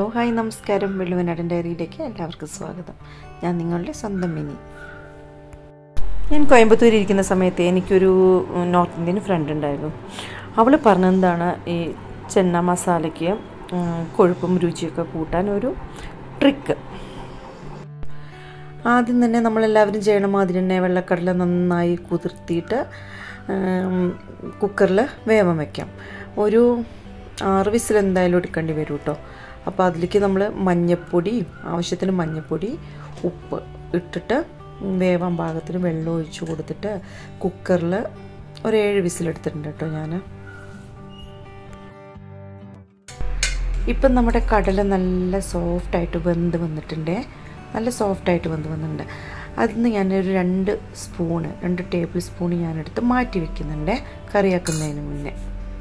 hi നമസ്കാരം വെള്ളുവനാടൻ ഡയറിയിലേക്ക് എല്ലാവർക്കും സ്വാഗതം ഞാൻ നിങ്ങളുടെ സ്വന്തം മിനി ഞാൻ കോയമ്പത്തൂർ ഇരിക്കുന്ന സമയത്ത് എനിക്കൊരു നോർത്ത് ഇന്ത്യൻ ഫ്രണ്ട് ഉണ്ടായിരുന്നു അവൾ പറഞ്ഞെന്താണ് ഈ ചെന്ന മസാലയ്ക്ക് ഉം, കൊഴുപ്പും രുചിയൊക്കെ കൂട്ടാൻ ഒരു ട്രിക്ക് ആദ്യം തന്നെ നമ്മളെല്ലാവരും ചെയ്യണ മാതിരി തന്നെ വെള്ളക്കടല നന്നായി കുതിർത്തിയിട്ട് കുക്കറിൽ വേവാൻ വയ്ക്കാം ഒരു ആറ് വിസിൽ എന്തായാലും എടുക്കേണ്ടി വരും കേട്ടോ അപ്പോൾ അതിലേക്ക് നമ്മൾ മഞ്ഞൾപ്പൊടി ആവശ്യത്തിന് മഞ്ഞൾപ്പൊടി ഉപ്പ് ഇട്ടിട്ട് വേവാൻ പാകത്തിന് വെള്ളം ഒഴിച്ച് കൊടുത്തിട്ട് കുക്കറിൽ ഒരു ഏഴ് വിസിലെടുത്തിട്ടുണ്ട് കേട്ടോ ഞാൻ ഇപ്പം നമ്മുടെ കടല നല്ല സോഫ്റ്റായിട്ട് വെന്ത് വന്നിട്ടുണ്ട് നല്ല സോഫ്റ്റായിട്ട് വെന്ത് വന്നിട്ടുണ്ട് അതിൽ നിന്ന് ഞാനൊരു രണ്ട് സ്പൂണ് രണ്ട് ടേബിൾ സ്പൂൺ ഞാനെടുത്ത് മാറ്റി വെക്കുന്നുണ്ട് കറിയാക്കുന്നതിന് മുന്നേ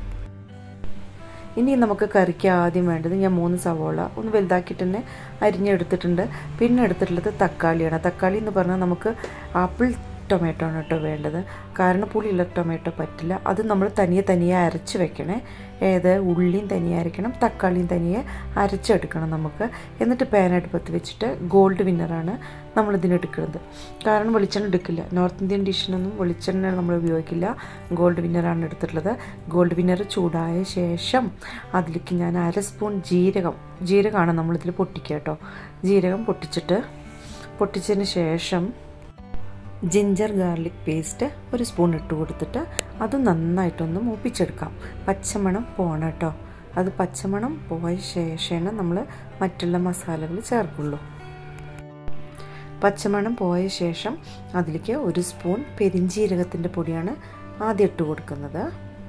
ഇനി നമുക്ക് കറിക്ക് ആദ്യം വേണ്ടത് ഞാൻ മൂന്ന് സവോള ഒന്ന് വലുതാക്കിയിട്ട് തന്നെ അരിഞ്ഞെടുത്തിട്ടുണ്ട് പിന്നെ എടുത്തിട്ടുള്ളത് തക്കാളിയാണ് തക്കാളി എന്ന് പറഞ്ഞാൽ നമുക്ക് ആപ്പിൾ ടൊമാറ്റോ ആണ് കേട്ടോ വേണ്ടത് കാരണം പുളിയുള്ള ടൊമാറ്റോ പറ്റില്ല അത് നമ്മൾ തനിയെ തനിയെ അരച്ച് വെക്കണേ ഏത് ഉള്ളിയും തനിയെ അരയ്ക്കണം തക്കാളിയും തനിയെ അരച്ചെടുക്കണം നമുക്ക് എന്നിട്ട് പാൻ അടുപ്പത്ത് വെച്ചിട്ട് ഗോൾഡ് വിന്നറാണ് നമ്മൾ ഇതിനെടുക്കുന്നത് കാരണം വെളിച്ചെണ്ണ എടുക്കില്ല നോർത്ത് ഇന്ത്യൻ ഡിഷിനൊന്നും വെളിച്ചെണ്ണ നമ്മൾ ഉപയോഗിക്കില്ല ഗോൾഡ് വിന്നറാണ് എടുത്തിട്ടുള്ളത് ഗോൾഡ് വിന്നർ ചൂടായ ശേഷം അതിലേക്ക് ഞാൻ അര സ്പൂൺ ജീരകം ജീരകമാണ് നമ്മളിതിൽ പൊട്ടിക്കുക കേട്ടോ ജീരകം പൊട്ടിച്ചിട്ട് പൊട്ടിച്ചതിന് ശേഷം ജിഞ്ചർ ഗാർലിക് പേസ്റ്റ് ഒരു സ്പൂൺ ഇട്ട് കൊടുത്തിട്ട് അത് നന്നായിട്ടൊന്ന് മൂപ്പിച്ചെടുക്കാം പച്ചമണം പോകണം കേട്ടോ അത് പച്ചമണം പോയ ശേഷമാണ് നമ്മൾ മറ്റുള്ള മസാലകൾ ചേർക്കുള്ളൂ പച്ചമണം പോയ ശേഷം അതിലേക്ക് ഒരു സ്പൂൺ പെരിഞ്ചീരകത്തിൻ്റെ പൊടിയാണ് ആദ്യം ഇട്ട് കൊടുക്കുന്നത്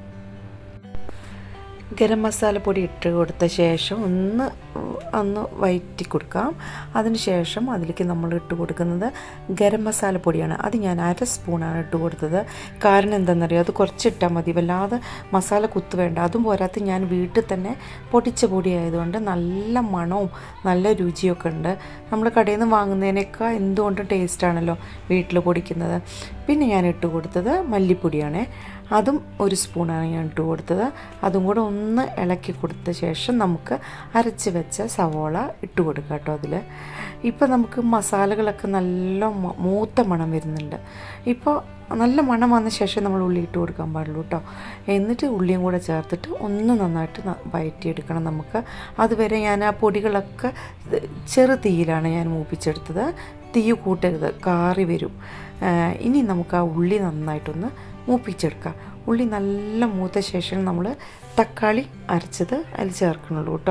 ഗരം മസാലപ്പൊടി ഇട്ട് കൊടുത്ത ശേഷം ഒന്ന് ഒന്ന് വയറ്റി കൊടുക്കാം അതിനുശേഷം അതിലേക്ക് നമ്മൾ ഇട്ട് കൊടുക്കുന്നത് ഗരം മസാലപ്പൊടിയാണ് അത് ഞാൻ അര സ്പൂണാണ് ഇട്ട് കൊടുത്തത് കാരണം എന്താണെന്നറിയോ അത് കുറച്ചിട്ടാൽ മതി വല്ലാതെ മസാല കുത്തു വേണ്ട അതും പോരാത്ത ഞാൻ വീട്ടിൽ തന്നെ പൊടിച്ച പൊടി ആയതുകൊണ്ട് നല്ല മണവും നല്ല രുചിയൊക്കെ ഉണ്ട് നമ്മൾ കടയിൽ നിന്ന് വാങ്ങുന്നതിനേക്കാൾ എന്തുകൊണ്ടും ടേസ്റ്റാണല്ലോ വീട്ടിൽ പൊടിക്കുന്നത് പിന്നെ ഞാൻ ഇട്ട് കൊടുത്തത് മല്ലിപ്പൊടിയാണ് അതും ഒരു സ്പൂണാണ് ഞാൻ ഇട്ട് കൊടുത്തത് അതും കൂടെ ഒന്ന് ഇളക്കി കൊടുത്ത ശേഷം നമുക്ക് അരച്ച് വെച്ച സവോള ഇട്ട് കൊടുക്കുക കേട്ടോ അതിൽ ഇപ്പോൾ നമുക്ക് മസാലകളൊക്കെ നല്ല മ- മൂത്ത മണം വരുന്നുണ്ട് ഇപ്പോൾ നല്ല മണം വന്ന ശേഷം നമ്മൾ ഉള്ളി ഇട്ട് കൊടുക്കാൻ പാടുള്ളൂ കേട്ടോ എന്നിട്ട് ഉള്ളിയും കൂടെ ചേർത്തിട്ട് ഒന്ന് നന്നായിട്ട് ന- വഴറ്റിയെടുക്കണം നമുക്ക് അതുവരെ ഞാൻ ആ പൊടികളൊക്കെ ഇത് ചെറു തീയിലാണ് ഞാൻ മൂപ്പിച്ചെടുത്തത് തീ കൂട്ടരുത് കാറി വരും ആ, ഇനി നമുക്ക് ആ ഉള്ളി നന്നായിട്ടൊന്ന് മൂപ്പിച്ചെടുക്കാം ഉള്ളി നല്ല മൂത്ത ശേഷം നമ്മൾ തക്കാളി അരച്ചത് അതിൽ ചേർക്കണുള്ളൂ കേട്ടോ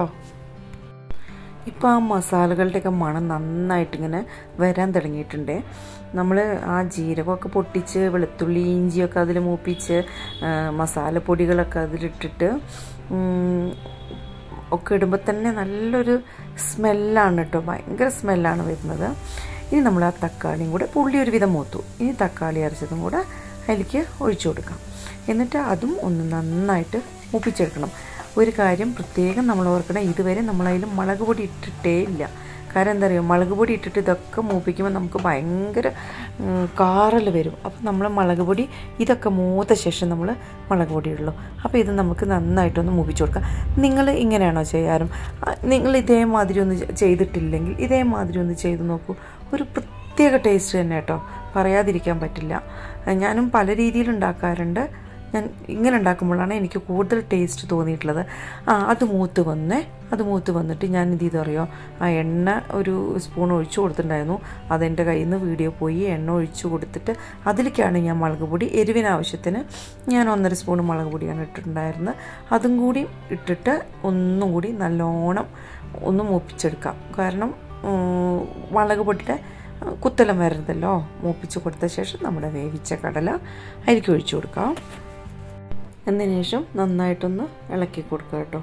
ഇപ്പോൾ ആ മസാലകളുടെയൊക്കെ മണം നന്നായിട്ട് ഇങ്ങനെ വരാൻ തുടങ്ങിയിട്ടുണ്ട് നമ്മൾ ആ ജീരകമൊക്കെ പൊട്ടിച്ച് വെളുത്തുള്ളി ഇഞ്ചിയൊക്കെ അതിൽ മൂപ്പിച്ച് ആ, മസാലപ്പൊടികളൊക്കെ അതിലിട്ടിട്ട് ഉം, ഒക്കെ ഇടുമ്പോൾ തന്നെ നല്ലൊരു സ്മെല്ലാണ് കേട്ടോ ഭയങ്കര സ്മെല്ലാണ് വരുന്നത് ഇനി നമ്മൾ ആ തക്കാളിയും കൂടെ പുള്ളി ഒരു വിധം മൂത്തു ഇനി തക്കാളി അരച്ചതും കൂടെ അതിലേക്ക് ഒഴിച്ചു കൊടുക്കാം എന്നിട്ട് അതും ഒന്ന് നന്നായിട്ട് മൂപ്പിച്ചെടുക്കണം ഒരു കാര്യം പ്രത്യേകം നമ്മൾ ഓർക്കണം ഇതുവരെ നമ്മളതിൽ മുളക് പൊടി ഇട്ടിട്ടേ ഇല്ല കാരണം എന്താ പറയുക മുളക് പൊടി ഇട്ടിട്ട് ഇതൊക്കെ മൂപ്പിക്കുമ്പോൾ നമുക്ക് ഭയങ്കര ഉം, കാറൽ വരും അപ്പോൾ നമ്മൾ മുളക് പൊടി ഇതൊക്കെ മൂത്ത ശേഷം നമ്മൾ മുളക് പൊടി ഇടുള്ളൂ അപ്പോൾ ഇത് നമുക്ക് നന്നായിട്ടൊന്ന് മൂപ്പിച്ച് കൊടുക്കാം നിങ്ങൾ ഇങ്ങനെയാണോ ചെയ്യാറും ആ, നിങ്ങൾ ഇതേമാതിരി ഒന്ന് ചെ- ചെയ്തിട്ടില്ലെങ്കിൽ ഇതേമാതിരി ഒന്ന് ചെയ്ത് നോക്കൂ ഒരു പ്രത്യേക ടേസ്റ്റ് തന്നെ കേട്ടോ പറയാതിരിക്കാൻ പറ്റില്ല ഞാനും പല രീതിയിൽ ഉണ്ടാക്കാറുണ്ട് ഞാൻ ഇങ്ങനെ ഉണ്ടാക്കുമ്പോഴാണ് എനിക്ക് കൂടുതൽ ടേസ്റ്റ് തോന്നിയിട്ടുള്ളത് ആ അത് മൂത്ത് വന്നേ അത് മൂത്ത് വന്നിട്ട് ഞാൻ എന്ത് ചെയ്തറിയോ ആ എണ്ണ ഒരു സ്പൂൺ ഒഴിച്ചു കൊടുത്തിട്ടുണ്ടായിരുന്നു അതെൻ്റെ കയ്യിൽ നിന്ന് വീഡിയോ പോയി എണ്ണ ഒഴിച്ചു കൊടുത്തിട്ട് അതിലേക്കാണ് ഞാൻ മുളക് പൊടി എരിവിന് ആവശ്യത്തിന് ഞാൻ ഒന്നര സ്പൂൺ മുളക് പൊടിയാണ് ഇട്ടിട്ടുണ്ടായിരുന്നത് അതും കൂടി ഇട്ടിട്ട് ഒന്നും കൂടി നല്ലോണം ഒന്ന് മൂപ്പിച്ചെടുക്കാം കാരണം ഉം, മുളക് പൊടിയുടെ കുത്തലം വരരുതല്ലോ മൂപ്പിച്ച് കൊടുത്ത ശേഷം നമ്മുടെ വേവിച്ച കടല അതിലേക്ക് ഒഴിച്ചു കൊടുക്കാം എന്നതിന് ശേഷം നന്നായിട്ടൊന്ന് ഇളക്കി കൊടുക്കുക കേട്ടോ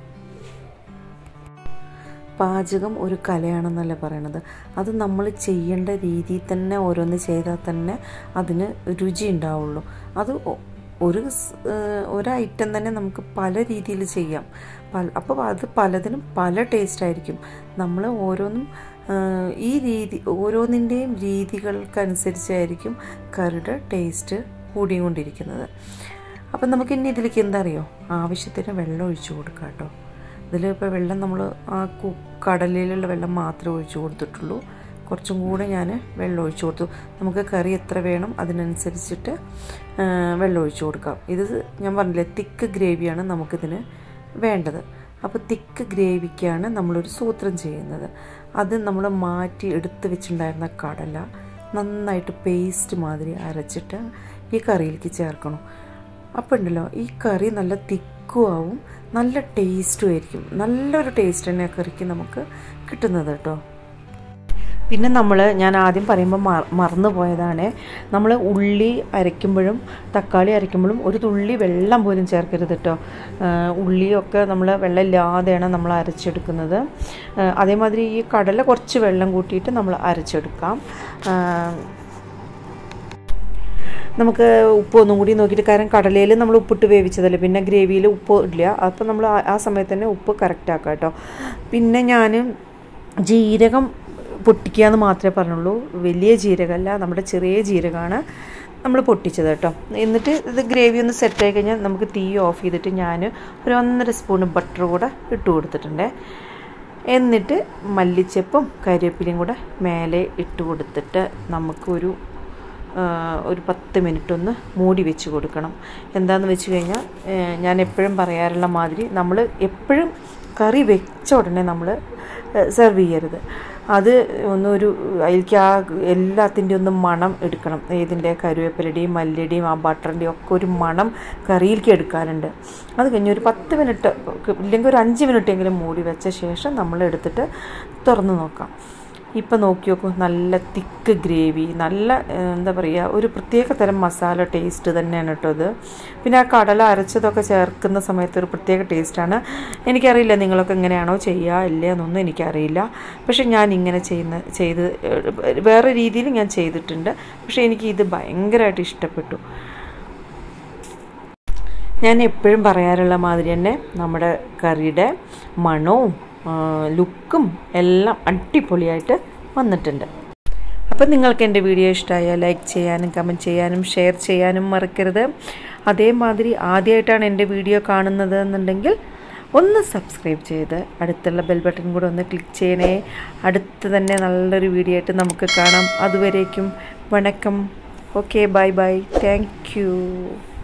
പാചകം ഒരു കലയാണെന്നല്ല പറയണത് അത് നമ്മൾ ചെയ്യേണ്ട രീതിയിൽ തന്നെ ഓരോന്ന് ചെയ്താൽ തന്നെ അതിന് രുചി ഉണ്ടാവുള്ളൂ അത് ഒ- ഒരു സ്- ഏഹ് ഒരു ഐറ്റം തന്നെ നമുക്ക് പല രീതിയിൽ ചെയ്യാം പല അപ്പോൾ അത് പലതിനും പല ടേസ്റ്റ് ആയിരിക്കും നമ്മൾ ഓരോന്നും ഏഹ് ഈ രീതി ഓരോന്നിൻ്റെയും രീതികൾക്കനുസരിച്ചായിരിക്കും കറിയുടെ ടേസ്റ്റ് കൂടിക്കൊണ്ടിരിക്കുന്നത് അപ്പം നമുക്ക് ഇനി ഇതിലേക്ക് എന്താ അറിയോ ആവശ്യത്തിന് വെള്ളം ഒഴിച്ചു കൊടുക്കാം കേട്ടോ ഇതിൽ ഇപ്പോൾ വെള്ളം നമ്മൾ ആ കു കടലിലുള്ള വെള്ളം മാത്രമേ ഒഴിച്ചു കൊടുത്തിട്ടുള്ളൂ കുറച്ചും കൂടെ ഞാൻ വെള്ളം ഒഴിച്ചു കൊടുത്തു നമുക്ക് കറി എത്ര വേണം അതിനനുസരിച്ചിട്ട് വെള്ളം ഒഴിച്ചു കൊടുക്കാം ഇത് ഞാൻ പറഞ്ഞില്ലേ തിക്ക് ഗ്രേവിയാണ് നമുക്കിതിന് വേണ്ടത് അപ്പോൾ തിക്ക് ഗ്രേവിക്കാണ് നമ്മളൊരു സൂത്രം ചെയ്യുന്നത് അത് നമ്മൾ മാറ്റി എടുത്ത് വെച്ചിട്ടുണ്ടായിരുന്ന കടല നന്നായിട്ട് പേസ്റ്റ് മാതിരി അരച്ചിട്ട് ഈ കറിയിലേക്ക് ചേർക്കണം അപ്പോൾ ഉണ്ടല്ലോ ഈ കറി നല്ല തിക്കും ആവും നല്ല ടേസ്റ്റും ആയിരിക്കും നല്ലൊരു ടേസ്റ്റ് തന്നെ ആ കറിക്ക് നമുക്ക് കിട്ടുന്നത് കേട്ടോ പിന്നെ നമ്മൾ ഞാൻ ആദ്യം പറയുമ്പോൾ മറന്നു പോയതാണ് നമ്മൾ ഉള്ളി അരയ്ക്കുമ്പോഴും തക്കാളി അരയ്ക്കുമ്പോഴും ഒരു തുള്ളി വെള്ളം പോലും ചേർക്കരുത് കേട്ടോ ഉള്ളിയൊക്കെ നമ്മൾ വെള്ളം ഇല്ലാതെയാണ് നമ്മൾ അരച്ചെടുക്കുന്നത് അതേമാതിരി ഈ കടല കുറച്ച് വെള്ളം കൂട്ടിയിട്ട് നമ്മൾ അരച്ചെടുക്കാം നമുക്ക് ഉപ്പ് ഒന്നും കൂടി നോക്കിയിട്ട് കാരണം കടലയിൽ നമ്മൾ ഉപ്പിട്ട് വേവിച്ചതല്ലേ പിന്നെ ഗ്രേവിയിൽ ഉപ്പ് ഇല്ല അപ്പോൾ നമ്മൾ ആ സമയത്ത് തന്നെ ഉപ്പ് കറക്റ്റ് ആക്കാം കേട്ടോ പിന്നെ ഞാൻ ജീരകം പൊട്ടിക്കുക എന്ന് മാത്രമേ പറഞ്ഞുള്ളൂ വലിയ ജീരകമല്ല നമ്മുടെ ചെറിയ ജീരകമാണ് നമ്മൾ പൊട്ടിച്ചത് കേട്ടോ എന്നിട്ട് ഇത് ഗ്രേവി ഒന്ന് സെറ്റായി കഴിഞ്ഞാൽ നമുക്ക് തീ ഓഫ് ചെയ്തിട്ട് ഞാൻ ഒരു ഒന്നര സ്പൂൺ ബട്ടർ കൂടെ ഇട്ട് കൊടുത്തിട്ടുണ്ട് എന്നിട്ട് മല്ലിച്ചപ്പും കരിവേപ്പിലയും കൂടെ മേലെ ഇട്ട് കൊടുത്തിട്ട് നമുക്കൊരു ഒരു പത്ത് മിനിറ്റ് ഒന്ന് മൂടി വെച്ച് കൊടുക്കണം എന്താണെന്ന് വെച്ച് കഴിഞ്ഞാൽ ഞാൻ എപ്പോഴും പറയാറുള്ള മാതിരി നമ്മൾ എപ്പോഴും കറി വെച്ച ഉടനെ നമ്മൾ സെർവ് ചെയ്യരുത് അത് ഒന്നൊരു അതിലേക്ക് ആ എല്ലാത്തിൻ്റെ ഒന്ന് മണം എടുക്കണം ഇതിൻ്റെ കരുവേപ്പിലയുടെയും മല്ലിയുടെയും ആ ബട്ടറിൻ്റെയും ഒക്കെ ഒരു മണം കറിയിലേക്ക് എടുക്കാനുണ്ട് അത് കഴിഞ്ഞ് ഒരു പത്ത് മിനിറ്റ് ഇല്ലെങ്കിൽ ഒരു അഞ്ച് മിനിറ്റെങ്കിലും മൂടി വെച്ച ശേഷം നമ്മൾ എടുത്തിട്ട് തുറന്ന് നോക്കാം ഇപ്പം നോക്കി നോക്കൂ നല്ല തിക്ക് ഗ്രേവി നല്ല എന്താ പറയുക ഒരു പ്രത്യേക തരം മസാല ടേസ്റ്റ് തന്നെയാണ് കേട്ടോ ഇത് പിന്നെ ആ കടല അരച്ചതൊക്കെ ചേർക്കുന്ന സമയത്ത് ഒരു പ്രത്യേക ടേസ്റ്റാണ് എനിക്കറിയില്ല നിങ്ങളൊക്കെ എങ്ങനെയാണോ ചെയ്യുക ഇല്ല എന്നൊന്നും എനിക്കറിയില്ല പക്ഷെ ഞാൻ ഇങ്ങനെ ചെയ്യുന്ന ചെയ്ത് വേറെ രീതിയിൽ ഞാൻ ചെയ്തിട്ടുണ്ട് പക്ഷെ എനിക്ക് ഇത് ഭയങ്കരമായിട്ട് ഇഷ്ടപ്പെട്ടു ഞാൻ എപ്പോഴും പറയാറുള്ള മാതിരി തന്നെ നമ്മുടെ കറിയുടെ മണവും ലുക്കും എല്ലാം അടിപൊളിയായിട്ട് വന്നിട്ടുണ്ട് അപ്പം നിങ്ങൾക്ക് എൻ്റെ വീഡിയോ ഇഷ്ടമായാൽ ലൈക്ക് ചെയ്യാനും കമൻറ്റ് ചെയ്യാനും ഷെയർ ചെയ്യാനും മറക്കരുത് അതേമാതിരി ആദ്യമായിട്ടാണ് എൻ്റെ വീഡിയോ കാണുന്നത് എന്നുണ്ടെങ്കിൽ ഒന്ന് സബ്സ്ക്രൈബ് ചെയ്ത് അടുത്തുള്ള ബെൽ ബട്ടൺ കൂടെ ഒന്ന് ക്ലിക്ക് ചെയ്യണേ അടുത്ത് തന്നെ നല്ലൊരു വീഡിയോ ആയിട്ട് നമുക്ക് കാണാം അതുവരേക്കും വണക്കം okay bye bye thank U